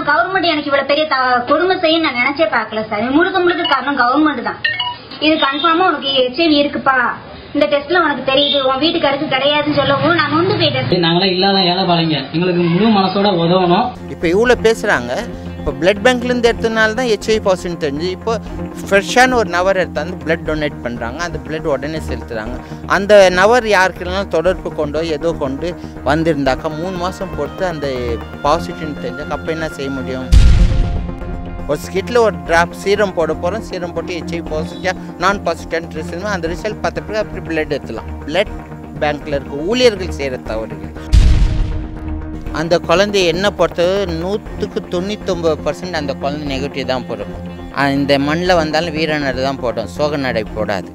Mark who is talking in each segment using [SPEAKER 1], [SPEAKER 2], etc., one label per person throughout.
[SPEAKER 1] Government எனக்கு இவ்வளவு பெரிய த- கொடுமை செய்யும் நான் நினைச்சே பார்க்கல சார் இது முழுக்க முழுக்க காரணம் கவர்மெண்ட் தான் இது கன்ஃபார்மா உனக்கு ஹெச்ஐவி இருக்குப்பா இந்த டெஸ்ட்ல உனக்கு தெரியுது உன் வீட்டுக்காருக்கு கிடையாதுன்னு சொல்லவும் நான் நொந்து போயிட்டேன்
[SPEAKER 2] நாங்களாம் இல்லாத ஏழை பாளைங்க எங்களுக்கு முழு மனசோட உதவணும்
[SPEAKER 3] இப்போ இவ்வளோ பேசுகிறாங்க இப்போ பிளட் பேங்க்லேருந்து எடுத்தனால தான் ஹெச்ஐவி பாசிட்டிவ் தெரிஞ்சு இப்போ ஃப்ரெஷ்ஷான ஒரு நவர் எடுத்தாந்து பிளட் டொனேட் பண்ணுறாங்க அந்த பிளட் உடனே செலுத்துறாங்க அந்த நவர் யாருக்குனாலும் தொடர்பு கொண்டோ ஏதோ கொண்டு வந்திருந்தாக்கா மூணு மாதம் பொறுத்து அந்த பாசிட்டிவ் தெரிஞ்சாக்க அப்போ என்ன செய்ய முடியும் ஒரு ஸ்கிட்டில் ஒரு ட்ராப் சீரம் போட போகிறோம் சீரம் போட்டு ஹெச்ஐவி பாசிட்டிவ் நான் பாசிட்டிவ் ரிசல்ட் அந்த ரிசல்ட் பார்த்த பிறகு அப்படி பிளட் எடுத்துலாம் பிளட் பேங்க்கில் இருக்க ஊழியர்கள் செய்கிற தவறுகள் அந்த குழந்தை என்ன பொறுத்தவரை நூற்றுக்கு தொண்ணூத்தொம்பது பர்சன்ட் அந்த குழந்தை நெகட்டிவ் தான் பிறக்கும் ஆஹ் இந்த மண்ணில் வந்தாலும் வீர நடை தான் போடும் சோக நடை போடாது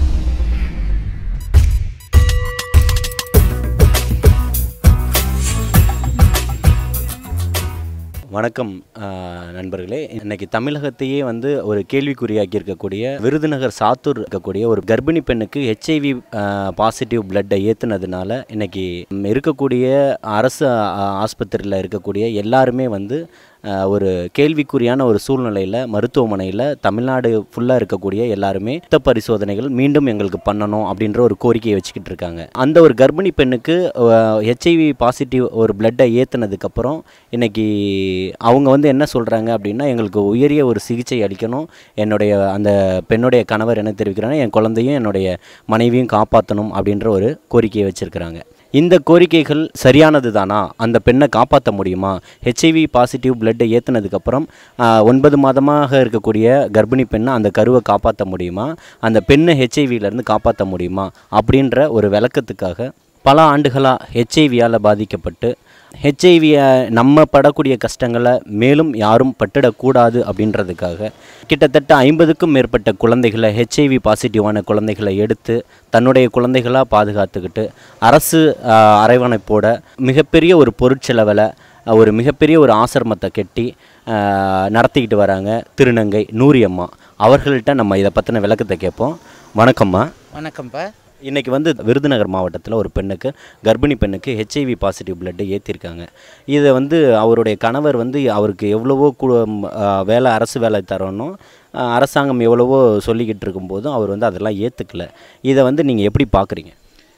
[SPEAKER 4] வணக்கம் ஆஹ், நண்பர்களே இன்னைக்கு தமிழகத்தையே வந்து ஒரு கேள்விக்குறியாக்கி இருக்கக்கூடிய விருதுநகர் சாத்தூர் இருக்கக்கூடிய ஒரு கர்ப்பிணி பெண்ணுக்கு ஹெச்ஐவி பாசிட்டிவ் பிளட்டை ஏற்றுனதுனால இன்னைக்கு ம், இருக்கக்கூடிய அரசு ஆஸ்பத்திரியில் இருக்கக்கூடிய எல்லாருமே வந்து ஆஹ், ஒரு கேள்விக்குறியான ஒரு சூழ்நிலையில் மருத்துவமனையில் தமிழ்நாடு ஃபுல்லாக இருக்கக்கூடிய எல்லாருமே ரத்த பரிசோதனைகள் மீண்டும் எங்களுக்கு பண்ணணும் அப்படின்ற ஒரு கோரிக்கையை வச்சுக்கிட்டு இருக்காங்க அந்த ஒரு கர்ப்பிணி பெண்ணுக்கு ஹெச்ஐவி பாசிட்டிவ் ஒரு பிளட்டை ஏற்றுனதுக்கப்புறம் இன்னைக்கு அவங்க வந்து என்ன சொல்கிறாங்க அப்படின்னா எங்களுக்கு உயரிய ஒரு சிகிச்சை அளிக்கணும் என்னுடைய அந்த பெண்ணுடைய கணவர் என்ன தெரிவிக்கிறாங்க என் குழந்தையும் என்னுடைய மனைவியும் காப்பாற்றணும் அப்படின்ற ஒரு கோரிக்கையை வச்சுருக்கிறாங்க இந்த கோரிக்கைகள் சரியானது தானா அந்த பெண்ணை காப்பாற்ற முடியுமா ஹெச்ஐவி பாசிட்டிவ் பிளட்டை ஏற்றுனதுக்கப்புறம் ஒன்பது மாதமாக இருக்கக்கூடிய கர்ப்பிணி பெண்ணை அந்த கருவை காப்பாற்ற முடியுமா அந்த பெண்ணை ஹெச்ஐவியிலேருந்து காப்பாற்ற முடியுமா அப்படின்ற ஒரு விளக்கத்துக்காக பல ஆண்டுகளாக ஹெச்ஐவியால் பாதிக்கப்பட்டு ஹெச்ஐவியை நம்ம படக்கூடிய கஷ்டங்களை மேலும் யாரும் பட்டிடக்கூடாது அப்படின்றதுக்காக கிட்டத்தட்ட ஐம்பதுக்கும் மேற்பட்ட குழந்தைகளை ஹெச்ஐவி பாசிட்டிவான குழந்தைகளை எடுத்து தன்னுடைய குழந்தைகளாக பாதுகாத்துக்கிட்டு அரசு ஆஹ், அரவணைப்போட மிகப்பெரிய ஒரு பொருட்செலவில் ஒரு மிகப்பெரிய ஒரு ஆசிரமத்தை கட்டி ஆஹ், நடத்திக்கிட்டு வராங்க திருநங்கை நூரியம்மா அவர்கள்ட்ட நம்ம இதை பற்றின விளக்கத்தை கேட்போம் வணக்கம்மா
[SPEAKER 3] வணக்கம்ப்பா
[SPEAKER 4] இன்றைக்கி வந்து விருதுநகர் மாவட்டத்தில் ஒரு பெண்ணுக்கு கர்ப்பிணி பெண்ணுக்கு ஹெச்ஐவி பாசிட்டிவ் பிளட்டு ஏற்றிருக்காங்க இதை வந்து அவருடைய கணவர் வந்து அவருக்கு எவ்வளவோ கு ஆ, வேலை அரசு வேலை தரணும் ஆ, அரசாங்கம் எவ்வளவோ சொல்லிக்கிட்டு இருக்கும்போதும் அவர் வந்து அதெல்லாம் ஏற்றுக்கல இதை வந்து நீங்கள் எப்படி பார்க்குறீங்க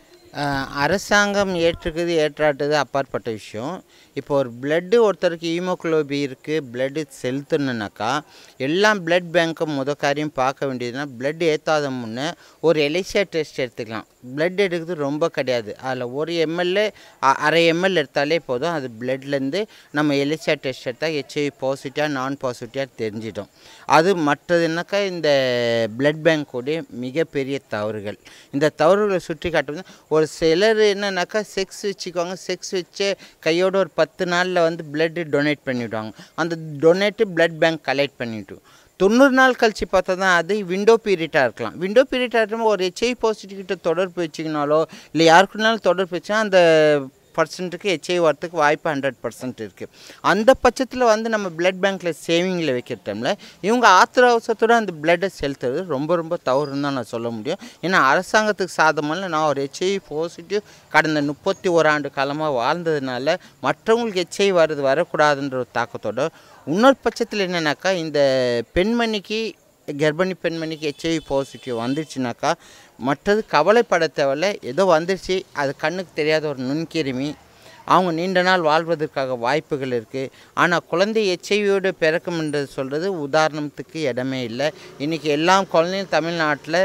[SPEAKER 3] ஆஹ் அரசாங்கம் ஏற்றுக்குது ஏற்றாட்டுது அப்பாற்பட்ட விஷயம் இப்போ ஒரு பிளட்டு ஒருத்தருக்கு ஹீமோகுளோபி இருக்குது பிளட்டு செலுத்தணுன்னாக்கா எல்லாம் பிளட் பேங்க்கும் முத காரியம் பார்க்க வேண்டியதுன்னா பிளட் ஏற்றாத முன்னே ஒரு எலிசா டெஸ்ட் எடுத்துக்கலாம் பிளட் எடுக்கிறது ரொம்ப கிடையாது அதில் ஒரு எம்எல்ஏ அரை எம்எல் எடுத்தாலே போதும் அது பிளட்லேருந்து நம்ம எலிசா டெஸ்ட் எடுத்தால் ஹெச்ஐவி பாசிட்டிவாக நான் பாசிட்டிவாக தெரிஞ்சிடும் அது மற்றதுனாக்கா இந்த பிளட் பேங்க்குடைய மிகப்பெரிய தவறுகள் இந்த தவறுகளை சுட்டி காட்டுவது ஒரு சிலர் என்னன்னாக்கா செக்ஸ் வச்சுக்குவாங்க செக்ஸ் வச்சு கையோட ஒரு பத்து நாளில் வந்து பிளட்டு டொனேட் பண்ணிவிடுவாங்க அந்த டொனேட்டு பிளட் பேங்க் கலெக்ட் பண்ணிவிட்டு தொண்ணூறு நாள் கழிச்சு பார்த்தா தான் அது விண்டோ பீரியடாக இருக்கலாம் விண்டோ பீரியடாக இருக்கும்போது ஒரு ஹெச்ஐ பாசிட்டிவ் கிட்ட தொடர்பு வச்சிங்கனாலோ இல்லை யாருக்குனாலும் தொடர்பு வச்சுன்னா அந்த பர்சன்ட்டுக்கு ஹெச்ஐ வரத்துக்கு வாய்ப்பு ஹண்ட்ரட் பர்சன்ட் இருக்குது அந்த பட்சத்தில் வந்து நம்ம பிளட் பேங்க்கில் சேவிங்கில் வைக்கிற டைமில் இவங்க ஆத்திர அவசரத்தோட அந்த பிளட்டை செலுத்துறது ரொம்ப ரொம்ப தவறுன்னு தான் நான் சொல்ல முடியும் ஏன்னா அரசாங்கத்துக்கு சாதமாக நான் ஒரு ஹெச்ஐ பாசிட்டிவ் கடந்த முப்பத்தி ஓராண்டு காலமாக வாழ்ந்ததுனால மற்றவங்களுக்கு ஹெச்ஐ வருது வரக்கூடாதுன்ற ஒரு தாக்கத்தோட இன்னொரு பட்சத்தில் என்னென்னாக்கா இந்த பெண்மணிக்கு கர்ப்பிணி பெண்மணிக்கு ஹெச்ஐவி பாசிட்டிவ் வந்துருச்சுனாக்கா மற்றது கவலைப்பட தேவையில்ல ஏதோ வந்துருச்சு அது கண்ணுக்கு தெரியாத ஒரு நுண்கிருமி அவங்க நீண்ட நாள் வாழ்வதற்காக வாய்ப்புகள் இருக்குது ஆனால் குழந்தை ஹெச்ஐவியோடு பிறக்கும்ன்றது சொல்கிறது உதாரணத்துக்கு இடமே இல்லை இன்றைக்கி எல்லா குழந்தையும் தமிழ்நாட்டில்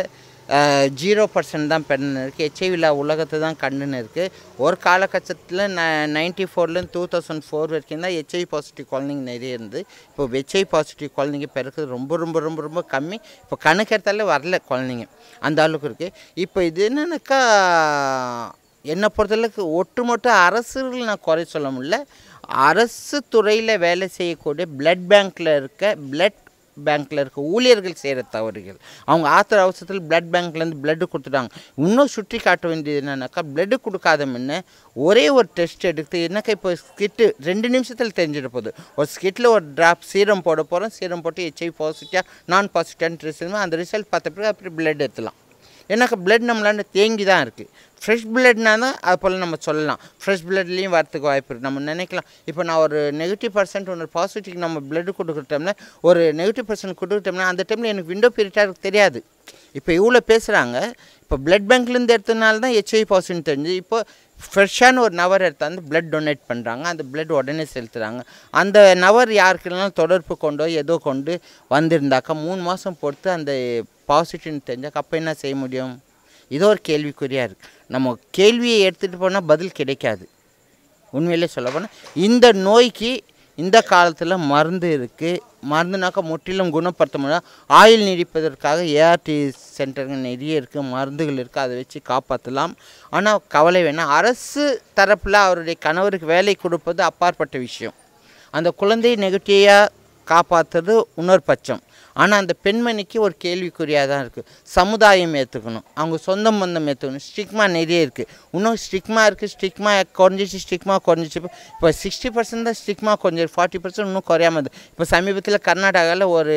[SPEAKER 3] ஜீரோ பர்சன்ட் தான் பெண்ணு இருக்குது ஹெச்ஐவியில் உலகத்தை தான் கண்ணுன்னு இருக்குது ஒரு காலகட்டத்தில் ந நைன்டி ஃபோர்லேருந்து டூ தௌசண்ட் ஃபோர் வரைக்கும் தான் ஹெச்ஐவி பாசிட்டிவ் குழந்தைங்க நிறைய இருந்து இப்போ ஹெச்ஐவி பாசிட்டிவ் குழந்தைங்க பிறக்கிறது ரொம்ப ரொம்ப ரொம்ப ரொம்ப கம்மி இப்போ கணக்கெடுத்தாலே வரல குழந்தைங்க அந்த அளவுக்கு இருக்குது இப்போ இது என்னன்னாக்கா என்னை பொறுத்தளவுக்கு ஒட்டுமொத்த அரசுகள் நான் குறை சொல்ல முடியல அரசு துறையில் வேலை செய்யக்கூடிய பிளட் பேங்க்கில் இருக்க பிளட் பேங்க்கில் இருக்க ஊழியர்கள் செய்கிற தவறுகள் அவங்க ஆத்திர அவசரத்தில் பிளட் பேங்க்லேருந்து பிளட்டு கொடுத்துட்டாங்க இன்னும் சுற்றி காட்ட வேண்டியது என்னன்னாக்கா பிளட்டு கொடுக்காத முன்ன ஒரே ஒரு டெஸ்ட் எடுத்து என்னக்கா இப்போ ஸ்கிட்டு ரெண்டு நிமிஷத்தில் தெரிஞ்சிட போகுது ஒரு ஸ்கிட்டில் ஒரு ட்ராப் சீரம் போட போகிறோம் சீரம் போட்டு ஹெச்ஐ பாசிட்டிவாக நான் பாசிட்டிவ்னு ரிசல்ட் அந்த ரிசல்ட் பார்த்த பிறகு அப்படி பிளட் எடுத்துலாம் ஏன்னாக்கா பிளட் நம்மளாண்ட தேங்கி தான் இருக்குது ஃப்ரெஷ் பிளட்னா தான் அது போல் நம்ம சொல்லலாம் ஃப்ரெஷ் பிளட்லேயும் வரத்துக்கு வாய்ப்பு இருக்குது நம்ம நினைக்கலாம் இப்போ நான் ஒரு நெகட்டிவ் பர்சன்ட் ஒன்று பாசிட்டிவ் நம்ம பிளட் கொடுக்குற டைமில் ஒரு நெகட்டிவ் பர்சன்ட் கொடுக்குற டைமில் அந்த டைமில் எனக்கு விண்டோ பீரியட்டாக எனக்கு தெரியாது இப்போ இவ்வளோ பேசுகிறாங்க இப்போ பிளட் பேங்க்லேருந்து எடுத்ததுனால தான் ஹெச்ஐவி பாசிட்டிவ் தெரிஞ்சு இப்போ ஃப்ரெஷ்ஷான ஒரு நவர் எடுத்தாந்து பிளட் டொனேட் பண்ணுறாங்க அந்த பிளட் உடனே செலுத்துகிறாங்க அந்த நவர் யாருக்குனாலும் தொடர்பு கொண்டோ ஏதோ கொண்டு வந்திருந்தாக்கா மூணு மாதம் பொறுத்து அந்த பாசிட்டிவ்னு தெரிஞ்சாக்கா அப்போ என்ன செய்ய முடியும் இது ஒரு கேள்விக்குறியாக இருக்குது நம்ம கேள்வியை எடுத்துகிட்டு போனால் பதில் கிடைக்காது உண்மையிலே சொல்ல போனால் இந்த நோய்க்கு இந்த காலத்தில் மருந்து இருக்குது மருந்துனாக்கா முற்றிலும் குணப்படுத்த முடியாது ஆயில் நீடிப்பதற்காக ஏஆர்டி சென்டருங்க நிறைய இருக்குது மருந்துகள் இருக்குது அதை வச்சு காப்பாற்றலாம் ஆனால் கவலை வேணாம் அரசு தரப்பில் அவருடைய கணவருக்கு வேலை கொடுப்பது அப்பாற்பட்ட விஷயம் அந்த குழந்தையை நெகட்டிவாக காப்பாற்றுறது இன்னொரு பட்சம் ஆனால் அந்த பெண்மணிக்கு ஒரு கேள்விக்குறியாக தான் இருக்குது சமுதாயம் ஏற்றுக்கணும் அவங்க சொந்த பந்தம் ஏற்றுக்கணும் ஸ்டிக்மா நிறைய இருக்குது இன்னும் ஸ்டிக்மா இருக்குது ஸ்டிக்மா குறைஞ்சிச்சு ஸ்டிக்மா குறைஞ்சிச்சு இப்போ இப்போ சிக்ஸ்டி பர்சன்ட் தான் ஸ்டிக்மா கொஞ்சம் ஃபார்ட்டி பர்சன்ட் இன்னும் குறையாம இருக்குது இப்போ சமீபத்தில் கர்நாடகாவில் ஒரு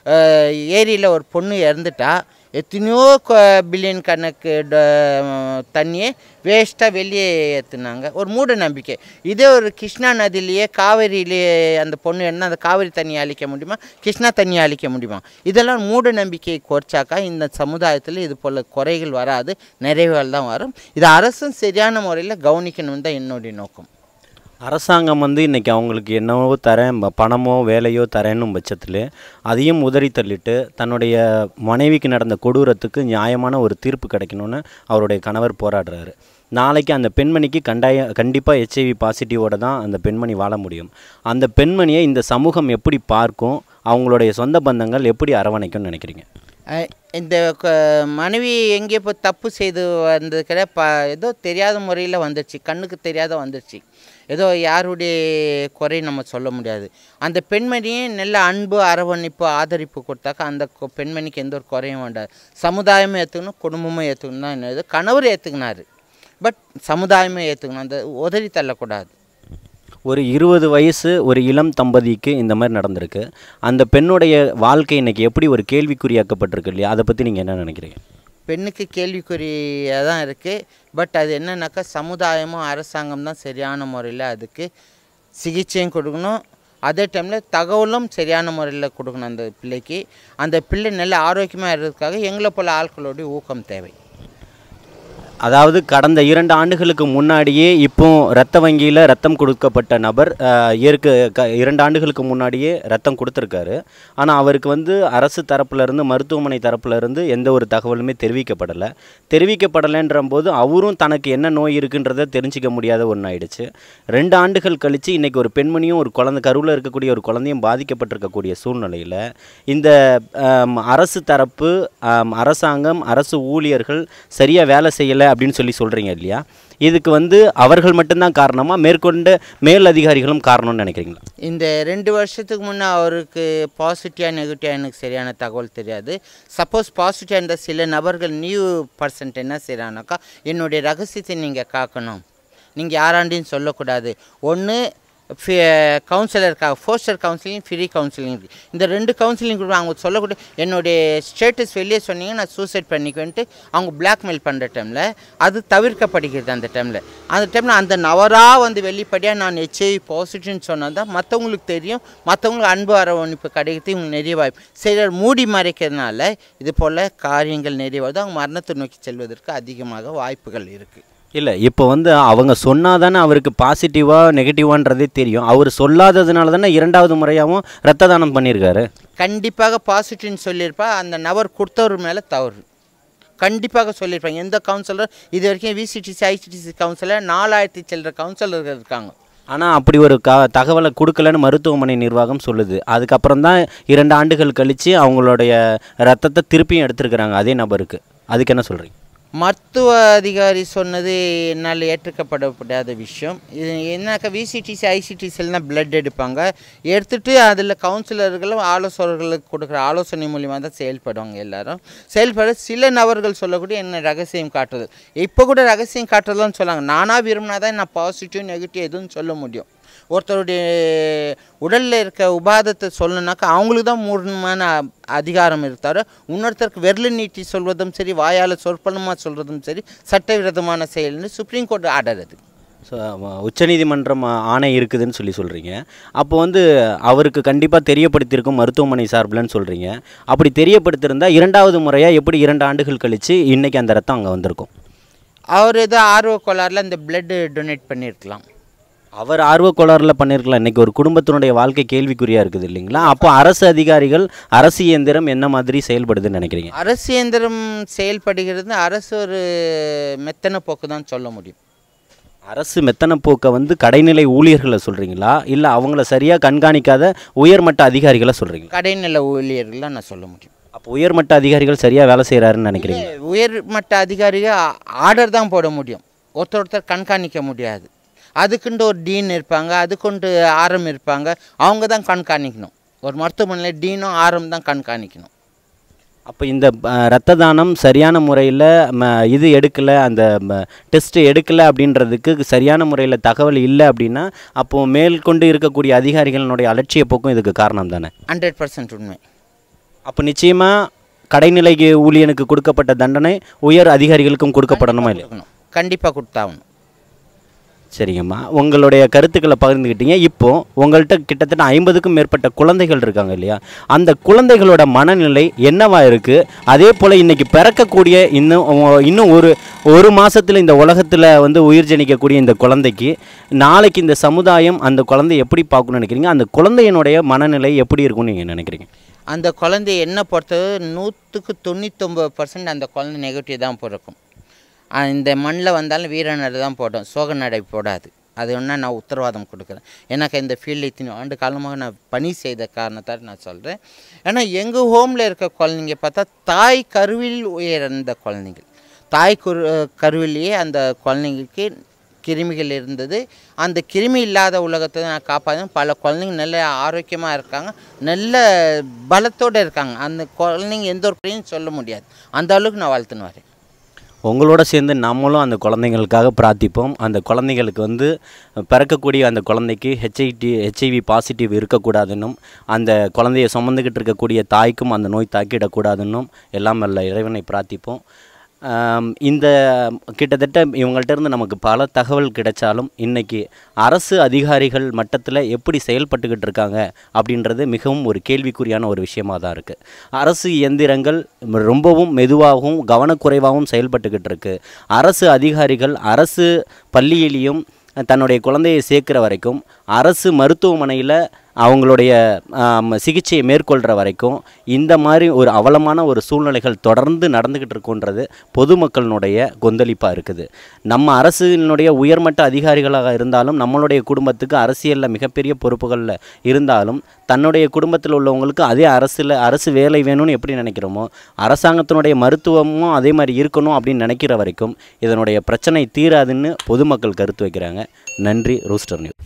[SPEAKER 3] ஏரியில் ஒரு பொண்ணு இறந்துட்டா எத்தனையோ பில்லியன் கணக்கு ட- தண்ணியை வேஸ்ட்டாக வெளியே ஏற்றுனாங்க ஒரு மூட நம்பிக்கை இதே ஒரு கிருஷ்ணா நதியிலேயே காவேரியிலேயே அந்த பொண்ணு என்ன அந்த காவிரி தண்ணியை அழிக்க முடியுமா கிருஷ்ணா தண்ணியை அழிக்க முடியுமா இதெல்லாம் மூட நம்பிக்கையை குறைச்சாக்கா இந்த சமுதாயத்தில் இது போல் குறைகள் வராது நிறைவுகள் தான் வரும் இது அரசும் சரியான முறையில் கவனிக்கணும் தான் என்னுடைய நோக்கம்
[SPEAKER 4] அரசாங்கம் வந்து இன்றைக்கி அவங்களுக்கு என்னவோ தரேன் ப- பணமோ வேலையோ தரேன்னும் பட்சத்தில் அதையும் உதறி தள்ளிட்டு தன்னுடைய மனைவிக்கு நடந்த கொடூரத்துக்கு நியாயமான ஒரு தீர்ப்பு கிடைக்கணும்னு அவருடைய கணவர் போராடுறாரு நாளைக்கு அந்த பெண்மணிக்கு கண்டாய கண்டிப்பாக ஹெச்ஐவி பாசிட்டிவோட தான் அந்த பெண்மணி வாழ முடியும் அந்த பெண்மணியை இந்த சமூகம் எப்படி பார்க்கும் அவங்களுடைய சொந்த பந்தங்கள் எப்படி அரவணைக்கும்னு நினைக்கிறீங்க
[SPEAKER 3] அஹ் இந்த க- மனைவி எங்கே இப்போ தப்பு செய்து வந்தது கிடையாது ப ஏதோ தெரியாத முறையில் வந்துருச்சு கண்ணுக்கு தெரியாத வந்துருச்சு ஏதோ யாருடைய குறை நம்ம சொல்ல முடியாது அந்த பெண்மணியே நல்ல அன்பு அரவணைப்பு ஆதரிப்பு கொடுத்தாக்கா அந்த கொ- பெண்மணிக்கு எந்த ஒரு குறையும் வேண்டாது சமுதாயமும் ஏற்றுக்கணும் குடும்பமும் ஏற்றுக்கணும் தான் என்னது கணவர் ஏற்றுக்கினாரு பட் சமுதாயமே ஏற்றுக்கணும் அந்த உதறி தள்ளக்கூடாது
[SPEAKER 4] ஒரு இருபது வயசு ஒரு இளம் தம்பதிக்கு இந்த மாதிரி நடந்திருக்கு அந்த பெண்ணுடைய வாழ்க்கை இன்னைக்கு எப்படி ஒரு கேள்விக்குறியாக்கப்பட்டிருக்கு இல்லையா அதை பற்றி நீங்கள் என்ன நினைக்கிறீங்க
[SPEAKER 3] பெண்ணுக்கு கேள்விக்குறியாக தான் இருக்குது பட் அது என்னன்னாக்கா சமுதாயமும் அரசாங்கம் தான் சரியான முறையில் அதுக்கு சிகிச்சையும் கொடுக்கணும் அதே டைமில் தகவலும் சரியான முறையில் கொடுக்கணும் அந்த பிள்ளைக்கு அந்த பிள்ளை நல்ல ஆரோக்கியமாக இருக்கிறதுக்காக எங்களை போல் ஆட்களோடைய ஊக்கம் தேவை
[SPEAKER 4] அதாவது கடந்த இரண்டு ஆண்டுகளுக்கு முன்னாடியே இப்போ ரத்த வங்கியில் ரத்தம் கொடுக்கப்பட்ட நபர் அஹ், ஏற்க க இரண்டு ஆண்டுகளுக்கு முன்னாடியே ரத்தம் கொடுத்துருக்காரு ஆனால் அவருக்கு வந்து அரசு தரப்புல இருந்து மருத்துவமனை தரப்புல இருந்து எந்த ஒரு தகவலுமே தெரிவிக்கப்படலை தெரிவிக்கப்படலைன்ற போது அவரும் தனக்கு என்ன நோய் இருக்குன்றதை தெரிஞ்சிக்க முடியாத ஒன்று ஆயிடுச்சு ரெண்டு ஆண்டுகள் கழித்து இன்றைக்கி ஒரு பெண்மணியும் ஒரு குழந்தை கருவில் இருக்கக்கூடிய ஒரு குழந்தையும் பாதிக்கப்பட்டிருக்கக்கூடிய சூழ்நிலையில் இந்த ஆம், அரசு தரப்பு ஆம், அரசாங்கம் அரசு ஊழியர்கள் சரியாக வேலை செய்யலை அப்படின்னு சொல்லி சொல்கிறீங்க இல்லையா இதுக்கு வந்து அவர்கள் மட்டும்தான் காரணமா மேற்கொண்ட மேல் அதிகாரிகளும் காரணம்னு நினைக்கிறீங்களா
[SPEAKER 3] இந்த ரெண்டு வருஷத்துக்கு முன்னே அவருக்கு பாசிட்டிவாக நெகட்டிவாக எனக்கு சரியான தகவல் தெரியாது சப்போஸ் பாசிட்டிவாக இருந்த சில நபர்கள் நியூ பர்சன்ட் என்ன செய்கிறானாக்கா என்னுடைய ரகசியத்தை நீங்கள் காக்கணும் நீங்கள் யாராண்டியும் சொல்லக்கூடாது ஒன்று கவுன்சிலருக்காக ஃபோஸ்டர் கவுன்சிலிங் ஃப்ரீ கவுன்சிலிங் இருக்கு. இந்த ரெண்டு கவுன்சிலிங் கூட அவங்க சொல்லக்கூடிய என்னுடைய ஸ்டேட்டஸ் வெளியே சொன்னீங்க நான் சூசைட் பண்ணிக்குவேன்ட்டு அவங்க பிளாக்மெயில் பண்ணுற டைமில் அது தவிர்க்கப்படுகிறது அந்த டைமில் அந்த டைமில் அந்த நவராக வந்து வெளிப்படையாக நான் ஹெச்ஐவி பாசிட்டிவ்னு சொன்னால் தான் மற்றவங்களுக்கு தெரியும் மற்றவங்களுக்கு அன்பு அரவணைப்பு கிடைக்கிறது இவங்க நிறைய வாய்ப்பு சிலர் மூடி மறைக்கிறதுனால இது போல் காரியங்கள் நிறைய வருது அவங்க மரணத்தை நோக்கி செல்வதற்கு அதிகமாக வாய்ப்புகள் இருக்குது
[SPEAKER 4] இல்லை இப்போ வந்து அவங்க சொன்னாதானே அவருக்கு பாசிட்டிவாக நெகட்டிவான்றதே தெரியும் அவர் சொல்லாததுனால தானே இரண்டாவது முறையாகவும் ரத்த தானம் பண்ணியிருக்காரு
[SPEAKER 3] கண்டிப்பாக பாசிட்டிவ்னு சொல்லியிருப்பா அந்த நபர் கொடுத்தவர் மேலே தவறு கண்டிப்பாக சொல்லியிருப்பாங்க எந்த கவுன்சிலர் இது வரைக்கும் விசிடிசி ஐசிடிசி கவுன்சிலர் நாலாயிரத்தி சில்லற கவுன்சிலர்கள் இருக்காங்க
[SPEAKER 4] ஆனால் அப்படி ஒரு க தகவலை கொடுக்கலன்னு மருத்துவமனை நிர்வாகம் சொல்லுது அதுக்கப்புறம் தான் இரண்டு ஆண்டுகள் கழித்து அவங்களுடைய ரத்தத்தை திருப்பியும் எடுத்திருக்கிறாங்க அதே நபருக்கு அதுக்கு என்ன சொல்கிறீங்க
[SPEAKER 3] மருத்துவ அதிகாரி சொன்னது என்னால் ஏற்றுக்கப்படப்படாத விஷயம் இது என்னக்கா விசிடிசி ஐசிடிசியில் தான் பிளட் எடுப்பாங்க எடுத்துட்டு அதில் கவுன்சிலர்களும் ஆலோசகர்களுக்கு கொடுக்குற ஆலோசனை மூலிமா தான் செயல்படுவாங்க எல்லாரும் செயல்பட சில நபர்கள் சொல்லக்கூடிய என்ன ரகசியம் காட்டுறது இப்போ கூட ரகசியம் காட்டுறதுன்னு சொல்லாங்க நானாக விரும்பினா தான் நான் பாசிட்டிவ் நெகட்டிவ் எதுவும் சொல்ல முடியும் ஒருத்தருடைய உடலில் இருக்க உபாதத்தை சொல்லணுனாக்கா அவங்களுக்கு தான் முழுமையான அ- அதிகாரம் இருக்காரு இன்னொருத்தருக்கு விரல் நீட்டி சொல்வதும் சரி வாயால் சொற்பனமாக சொல்கிறதும் சரி சட்டவிரோதமான செயல்னு சுப்ரீம் கோர்ட் ஆர்டர் அது
[SPEAKER 4] ஸோ உச்சநீதிமன்றம் ஆணை இருக்குதுன்னு சொல்லி சொல்கிறீங்க அப்போ வந்து அவருக்கு கண்டிப்பாக தெரியப்படுத்தியிருக்கும் மருத்துவமனை சார்பில்னு சொல்கிறீங்க அப்படி தெரியப்படுத்தியிருந்தா இரண்டாவது முறையாக எப்படி இரண்டு ஆண்டுகள் கழித்து இன்றைக்கி அந்த ரத்தம் அங்கே வந்திருக்கும்
[SPEAKER 3] அவர் ஏதோ ஆர்வ கோளாறுல இந்த பிளட்டு டொனேட் பண்ணியிருக்கலாம்
[SPEAKER 4] அவர் ஆர்வ கோளாறுல பண்ணியிருக்கலாம் இன்றைக்கி ஒரு குடும்பத்தினுடைய வாழ்க்கை கேள்விக்குறியாக இருக்குது இல்லைங்களா அப்போ அரசு அதிகாரிகள் அரசு இயந்திரம் என்ன மாதிரி செயல்படுதுன்னு நினைக்கிறீங்க
[SPEAKER 3] அரசு இயந்திரம் செயல்படுகிறது அரசு ஒரு மெத்தன போக்கு தான் சொல்ல முடியும்
[SPEAKER 4] அரசு மெத்தன போக்கை வந்து கடைநிலை ஊழியர்களை சொல்கிறீங்களா இல்லை அவங்கள சரியாக கண்காணிக்காத உயர்மட்ட அதிகாரிகளை சொல்கிறீங்களா
[SPEAKER 3] கடைநிலை ஊழியர்கள்லாம் நான் சொல்ல முடியும்
[SPEAKER 4] அப்போ உயர்மட்ட அதிகாரிகள் சரியாக வேலை செய்கிறாருன்னு நினைக்கிறீங்க
[SPEAKER 3] உயர்மட்ட அதிகாரிகள் ஆர்டர் தான் போட முடியும் ஒருத்தர் ஒருத்தர் கண்காணிக்க முடியாது அதுக்குண்டு ஒரு டீன் இருப்பாங்க அதுக்குண்டு ஆரம் இருப்பாங்க அவங்க தான் கண்காணிக்கணும் ஒரு மருத்துவமனையில் டீனும் ஆரம் தான் கண்காணிக்கணும்
[SPEAKER 4] அப்போ இந்த அஹ், ரத்த தானம் சரியான முறையில் இது எடுக்கலை அந்த டெஸ்ட் எடுக்கலை அப்படின்றதுக்கு சரியான முறையில் தகவல் இல்லை அப்படின்னா அப்போது மேற்கொண்டு இருக்கக்கூடிய அதிகாரிகளினுடைய அலட்சிய போக்கும் இதுக்கு காரணம் தானே
[SPEAKER 3] ஹண்ட்ரட் பர்சன்ட் உண்மை
[SPEAKER 4] அப்போ நிச்சயமாக கடைநிலை ஊழியனுக்கு கொடுக்கப்பட்ட தண்டனை உயர் அதிகாரிகளுக்கும் கொடுக்கப்படணுமா இல்லை
[SPEAKER 3] கொடுக்கணும் கண்டிப்பாக கொடுத்தாகணும்
[SPEAKER 4] சரிங்கம்மா உங்களுடைய கருத்துக்களை பகிர்ந்துக்கிட்டீங்க இப்போ உங்கள்கிட்ட கிட்டத்தட்ட ஐம்பதுக்கும் மேற்பட்ட குழந்தைகள் இருக்காங்க இல்லையா அந்த குழந்தைகளோட மனநிலை என்னவா இருக்கு அதே போல் இன்னைக்கு பிறக்கக்கூடிய இன்னும் உ- இன்னும் ஒரு ஒரு மாசத்துல இந்த உலகத்தில் வந்து உயிர் ஜனிக்கக்கூடிய இந்த குழந்தைக்கு நாளைக்கு இந்த சமுதாயம் அந்த குழந்தைய எப்படி பார்க்கணும்னு நினைக்கிறீங்க அந்த குழந்தையினுடைய மனநிலை எப்படி இருக்கும்னு நீங்கள் நினைக்கிறீங்க
[SPEAKER 3] அந்த குழந்தை என்ன பொறுத்தவரை நூற்றுக்கு தொண்ணூத்தொம்பது பர்சன்ட் அந்த குழந்தை நெகட்டிவ் தான் பிறக்கும் ஆ, இந்த மண்ணில் வந்தாலும் வீரநடை தான் போடும் சோக நடை போடாது அது ஒன்றா நான் உத்தரவாதம் கொடுக்குறேன் எனக்கு இந்த ஃபீல்டில் இத்தனை ஆண்டு காலமாக நான் பணி செய்த காரணத்தால் நான் சொல்கிறேன் ஏன்னா எங்கள் ஹோமில் இருக்க குழந்தைங்க பார்த்தா தாய் கருவில் உயர்ந்த குழந்தைகள் தாய் குரு கருவிலேயே அந்த குழந்தைங்களுக்கு கிருமிகள் இருந்தது அந்த கிருமி இல்லாத உலகத்தை நான் காப்பாற்றேன் பல குழந்தைங்க நல்ல ஆரோக்கியமாக இருக்காங்க நல்ல பலத்தோடு இருக்காங்க அந்த குழந்தைங்க எந்த ஒரு குறையும் சொல்ல முடியாது அந்த அளவுக்கு நான் வாழ்த்துன்னு வரேன்
[SPEAKER 4] உங்களோட சேர்ந்து நம்மளும் அந்த குழந்தைங்களுக்காக பிரார்த்திப்போம் அந்த குழந்தைங்களுக்கு வந்து பிறக்கக்கூடிய அந்த குழந்தைக்கு ஹெச்ஐடி ஹெச்ஐவி பாசிட்டிவ் இருக்கக்கூடாதுன்னும் அந்த குழந்தைய சுமந்துக்கிட்டு இருக்கக்கூடிய தாய்க்கும் அந்த நோய் தாக்கிடக்கூடாதுன்னும் எல்லாம் வல்ல இறைவனை பிரார்த்திப்போம் ஆம், இந்த கிட்டத்தட்ட இவங்கள்ட்ட இருந்து நமக்கு பல தகவல் கிடைச்சாலும் இன்னைக்கு அரசு அதிகாரிகள் மட்டத்தில் எப்படி செயல்பட்டுக்கிட்டு இருக்காங்க அப்படின்றது மிகவும் ஒரு கேள்விக்குறியான ஒரு விஷயமா தான் இருக்குது அரசு இயந்திரங்கள் ரொம்பவும் மெதுவாகவும் கவனக்குறைவாகவும் செயல்பட்டுக்கிட்டு இருக்கு அரசு அதிகாரிகள் அரசு பள்ளியிலையும் தன்னுடைய குழந்தையை சேர்க்கிற வரைக்கும் அரசு மருத்துவமனையில் அவங்களுடைய ஆம், சிகிச்சையை மேற்கொள்கிற வரைக்கும் இந்த மாதிரி ஒரு அவலமான ஒரு சூழ்நிலைகள் தொடர்ந்து நடந்துக்கிட்டு இருக்குன்றது பொதுமக்களினுடைய கொந்தளிப்பாக இருக்குது நம்ம அரசினுடைய உயர்மட்ட அதிகாரிகளாக இருந்தாலும் நம்மளுடைய குடும்பத்துக்கு அரசியலில் மிகப்பெரிய பொறுப்புகளில் இருந்தாலும் தன்னுடைய குடும்பத்தில் உள்ளவங்களுக்கு அதே அரசில் அரசு வேலை வேணும்னு எப்படி நினைக்கிறோமோ அரசாங்கத்தினுடைய மருத்துவமும் அதே மாதிரி இருக்கணும் அப்படின்னு நினைக்கிற வரைக்கும் இதனுடைய பிரச்சனை தீராதுன்னு பொதுமக்கள் கருத்து வைக்கிறாங்க நன்றி ரூஸ்டர் நியூஸ்